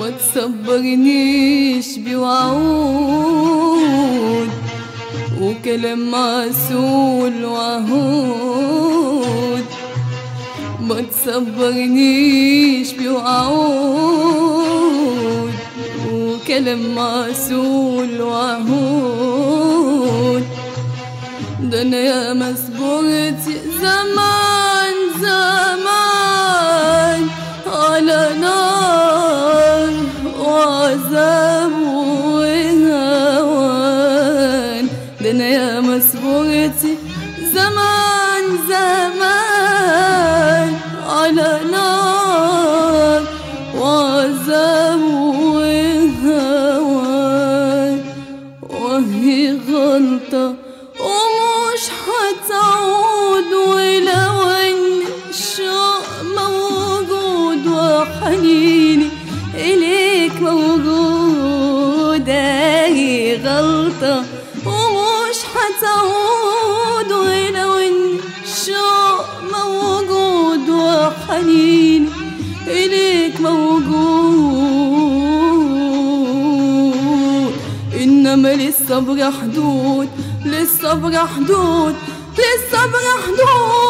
ما تصبرنيش بوعود وكلام معسول وعهود ما تصبرنيش بوعود وكلام معسول وعهود ده انا يا مسبورتي زمان زمان على نار وعذاب وهوان ده انا يا مسبورتي زمان زمان على نار وعذاب وهوان وهي غلطة ومش هتعود ولو ان الشوق موجود وحنيني اليك موجود هي غلطة ومش هتعود ولو ان الشوق موجود وحنيني اليك موجود انما للصبر حدود للصبر حدود للصبر حدود